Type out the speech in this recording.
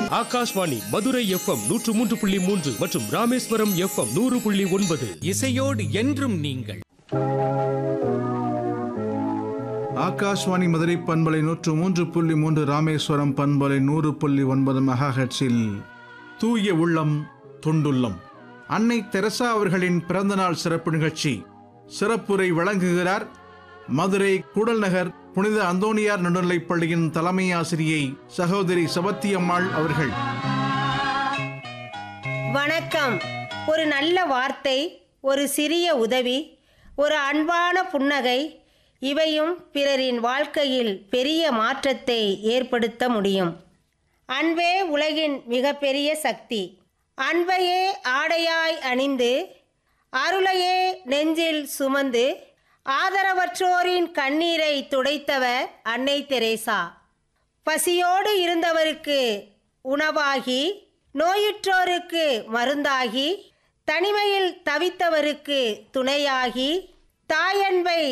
Akashvani Madurai FM நூற்று மூன்று புள்ளி மூன்று மற்றும் ராமேஸ்வரம் எஃப்எம் நூறு புள்ளி ஒன்பது இசையோடு என்றும் நீங்கள் ஆகாஷ்வாணி மதுரை பண்பலை நூற்று மூன்று புள்ளி மூன்று ராமேஸ்வரம் பண்பலை நூறு புள்ளி ஒன்பது மெகாஹெட்ஸில் தூய உள்ளம் தொண்டுள்ளம் அன்னை தெரசா அவர்களின் பிறந்தநாள் சிறப்பு நிகழ்ச்சி சிறப்புரை வழங்குகிறார் மதுரை கூடல் நகர் புனித அந்தோனியார் நடுநிலைப் பள்ளியின் தலைமை ஆசிரியை சகோதரி சபத்தியம்மாள் அவர்கள் வணக்கம் ஒரு நல்ல வார்த்தை ஒரு சிறிய உதவி ஒரு அன்பான புன்னகை இவையும் பிறரின் வாழ்க்கையில் பெரிய மாற்றத்தை ஏற்படுத்த முடியும் அன்பே உலகின் மிகப்பெரிய சக்தி அன்பையே ஆடையாய் அணிந்து அருளையே நெஞ்சில் சுமந்து ஆதரவற்றோரின் கண்ணீரை துடைத்தவர் அன்னை தெரேசா பசியோடு இருந்தவருக்கு உணவாகி நோயுற்றோருக்கு மருந்தாகி தனிமையில் தவித்தவருக்கு துணையாகி தாயன்பை